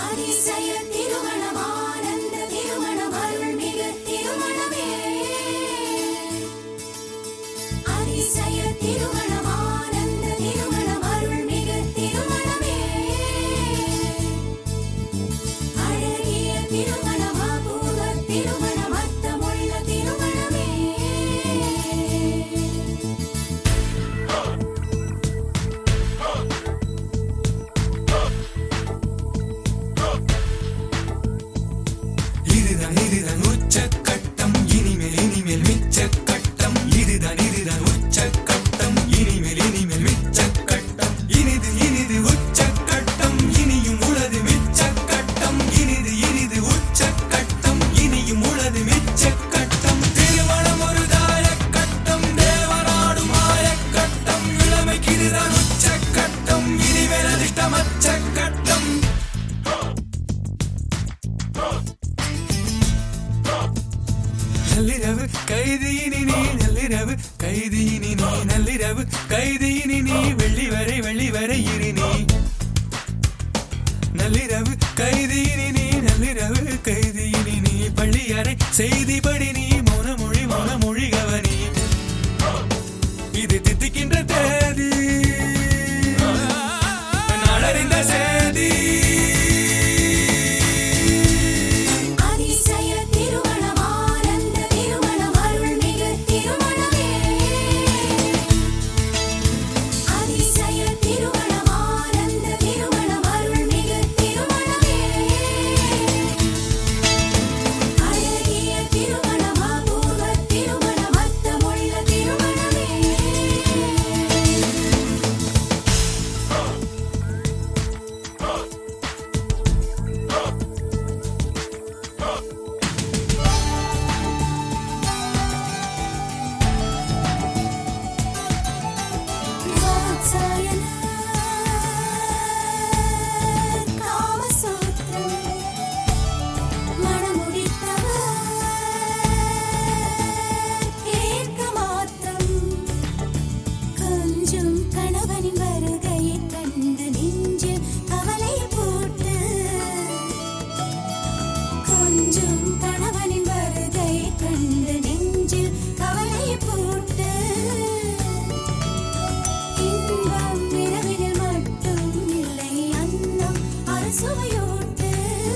அதிசய திருமணம் ஆனந்த திருமணம் அருள்மிகு திருமணமே அதிசய திருமணம் ஆனந்த திருமணம் அருள்மிகு திருமணமே அழகிய திருமணம் அபூர்வ திருமணம் அர்த்தமுள்ள திருமணமே இதுதான் இதுதான் உச்சக்கட்டம் இனிமேல் இனிமேல் மிச்சக்கட்டம் இதுதான் இதுதான் உச்சக்கட்டம் இனிமேல் இனிமேல் மிச்சக்கட்டம் இனிது இனிது உச்சக்கட்டம் இனியும் உளது மிச்சக்கட்டம் இனிது இனிது உச்சக்கட்டம் இனியும் உளது மிச்சக்கட்டம் திருமணம் ஒரு தாயக்கட்டம் தேவனாடும் மாயக்கட்டம் இளமைக்கு இதுதான் உச்சக்கட்டம் இனிமேல் அதிர்ஷ்டம் அச்சக்கட்டம் நள்ளிரவு கைதியினி நீ நள்ளிரவு கைதியினி நீ நள்ளிரவு கைதியினி நீ வெள்ளி வரை வெள்ளி வரை இரு நீ நள்ளிரவு கைதியினி நீ நள்ளிரவு கைதியினி நீ பள்ளி அறை செய்தி படி நீ மௌனமொழி மௌனமொழி கவனி இது தித்திக்கின்ற தேதி நாடறிந்த செய்தி அதிசய திருமணம் ஆனந்த திருமணம் அருள்மிகு திருமணமே அதிசய திருமணம் ஆனந்த திருமணம் அருள்மிகு திருமணமே அழகிய திருமணம் அபூர்வ திருமணம் அர்த்தமுள்ள திருமணமே வாத்சாயன காமசூத்திரம் மணமுடித்தவர் கேட்க மாத்திரம் கொஞ்சம் கணவனின் வருகையை கண்டு நெஞ்சில் கவலை போட்டு கொஞ்சம் கணவனின் வருகையை கண்டு நெஞ்சில் கவலை போட்டு இன்பம் இரவினில் மட்டும் இல்லை அன்னம் அரசுவையோட்டு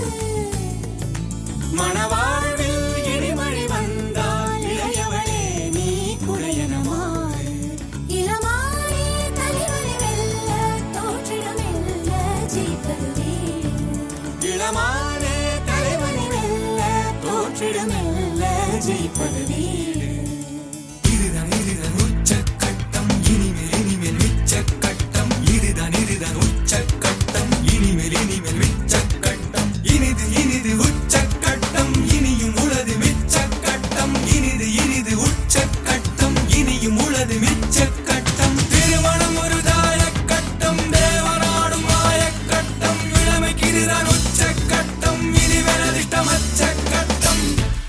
மணவாழ்வில் இடிமழை வந்தால் இளையவளே நீ குறையனமாறு இளமானே தலைவனை வெல்ல தோற்றிடம் வெல்ல ஜெயிப்பதுவே இளமானே தலைவனை வெல்ல தோற்றிடம் வெல்ல ஜெயிப்பது வீடு இதுதான் இதுதான் உச்சக்கட்டம் இனிமேல் இனிமேல் மிச்சக்கட்டம் இதுதான் இதுதான் உச்சக்கட்டம் இனிமேல் இனிமேல் மிச்சக்கட்டம் இனிது இனிது உச்சக்கட்டம் இனியும் உளது மிச்சக்கட்டம் இனிது இனிது உச்சக்கட்டம் இனியும் உளது மிச்சக்கட்டம் திருமணம் ஒரு தாயக்கட்டம் தேவனாடும் மாயக்கட்டம் இளமைக்கு இதுதான் உச்சக்கட்டம் இனிமேல் அதிர்ஷ்டம் அச்சக்கட்டம்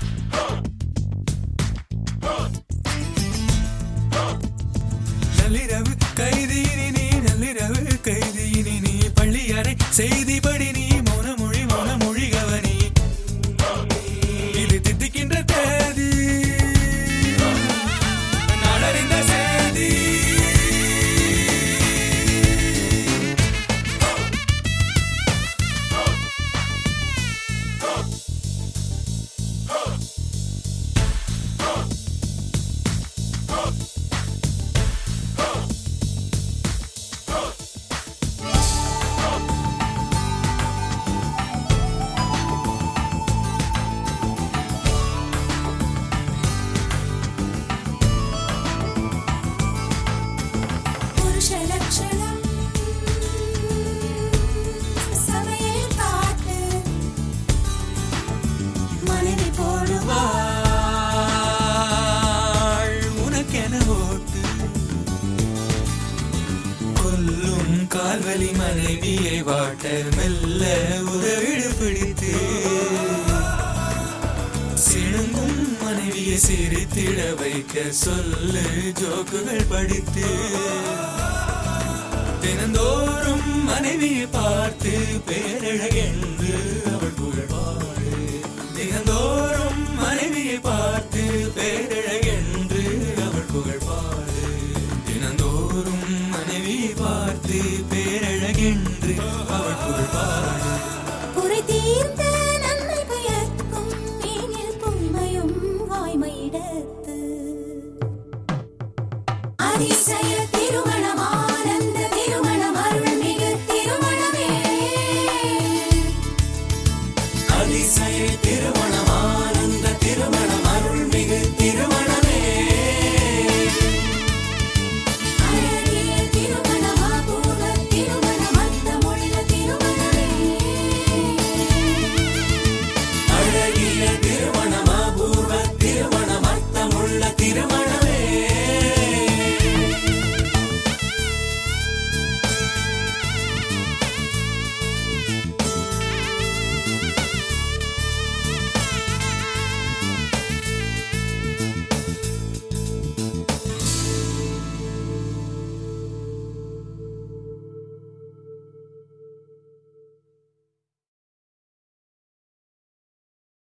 நள்ளிரவு கைதியினி நீ நள்ளிரவு கைதியினி நீ பள்ளி அறை செய்திப்படி நீ மௌனமொழி மௌனமொழி கவனி இது தித்திக்கின்ற தேதி நாடறிந்த செய்தி புருஷ லட்சணம் சமையல் காட்டு மனைவி போடுவா வாழ் உனக்கென ஓட்டு கொல்லும் கால்வலி மனைவியை வாட்ட மெல்ல உதவிடு பிடித்து சிணுங்கும் மனைவியை சிரித்திட வைக்க சொல்லு ஜோக்குகள் படித்து தினந்தோறும் மனைவியை பார்த்து பேரழகென்று